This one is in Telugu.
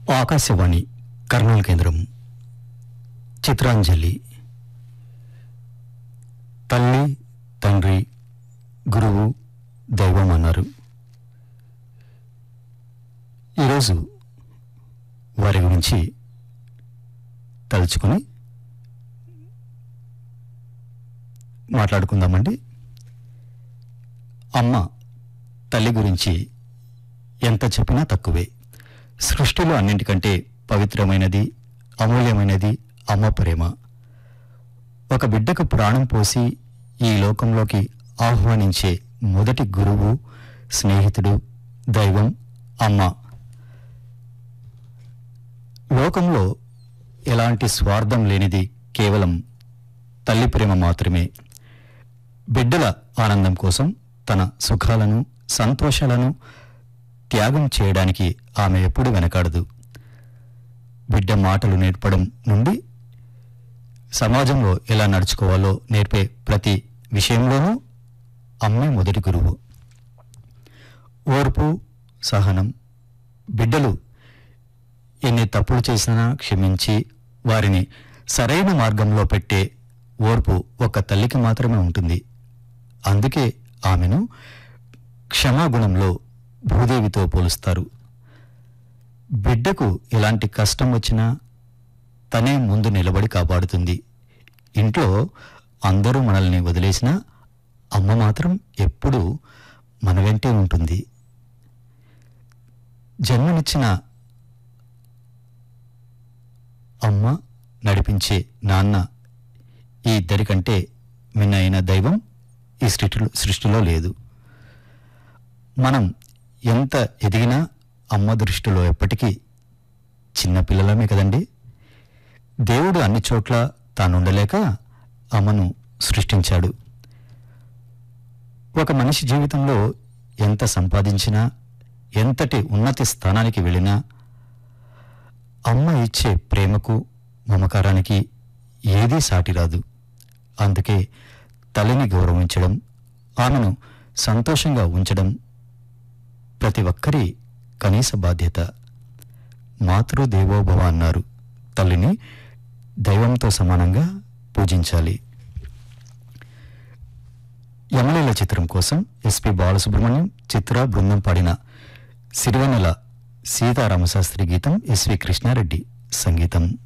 ఆకాశవాణి కర్నూలు కేంద్రం చిత్రాంజలి తల్లి తండ్రి గురువు దైవం అన్నారు ఈరోజు వారి గురించి తలుచుకొని మాట్లాడుకుందామండి అమ్మ తల్లి గురించి ఎంత చెప్పినా తక్కువే సృష్టిలో అన్నింటికంటే పవిత్రమైనది అమూల్యమైనది అమ్మ ప్రేమ ఒక బిడ్డకు ప్రాణం పోసి ఈ లోకంలోకి ఆహ్వానించే మొదటి గురువు స్నేహితుడు దైవం అమ్మ లోకంలో ఎలాంటి స్వార్థం లేనిది కేవలం తల్లి ప్రేమ మాత్రమే బిడ్డల ఆనందం కోసం తన సుఖాలను సంతోషాలను త్యాగం చేయడానికి ఆమె ఎప్పుడు వెనకాడదు బిడ్డ మాటలు నేర్పడం నుండి సమాజంలో ఎలా నడుచుకోవాలో నేర్పే ప్రతి విషయంలోనూ అమ్మే మొదటి గురువు ఓర్పు సహనం బిడ్డలు ఎన్ని తప్పులు చేసినా క్షమించి వారిని సరైన మార్గంలో పెట్టే ఓర్పు ఒక తల్లికి మాత్రమే ఉంటుంది అందుకే ఆమెను క్షమాగుణంలో భూదేవితో పోలుస్తారు బిడ్డకు ఎలాంటి కష్టం వచ్చినా తనే ముందు నిలబడి కాపాడుతుంది ఇంట్లో అందరూ మనల్ని వదిలేసినా అమ్మ మాత్రం ఎప్పుడూ మన వెంటే ఉంటుంది జన్మనిచ్చిన అమ్మ నడిపించే నాన్న ఈ ఇద్దరికంటే మిన్న అయిన దైవం ఈ సృష్టిలో సృష్టిలో లేదు మనం ఎంత ఎదిగినా అమ్మ దృష్టిలో ఎప్పటికీ చిన్నపిల్లలమే కదండి దేవుడు అన్ని చోట్ల తానుండలేక అమ్మను సృష్టించాడు ఒక మనిషి జీవితంలో ఎంత సంపాదించినా ఎంతటి ఉన్నతి స్థానానికి వెళ్ళినా అమ్మ ఇచ్చే ప్రేమకు మమకారానికి ఏదీ సాటిరాదు అందుకే తల్లిని గౌరవించడం ఆమెను సంతోషంగా ఉంచడం ప్రతి ఒక్కరి కనీస బాధ్యత మాతృదేవోభవ అన్నారు తల్లిని దైవంతో సమానంగా పూజించాలి యమలీల చిత్రం కోసం ఎస్పి బాలసుబ్రహ్మణ్యం చిత్ర బృందం పాడిన సిరివెన్నెల సీతారామశాస్త్రి గీతం ఎస్వి కృష్ణారెడ్డి సంగీతం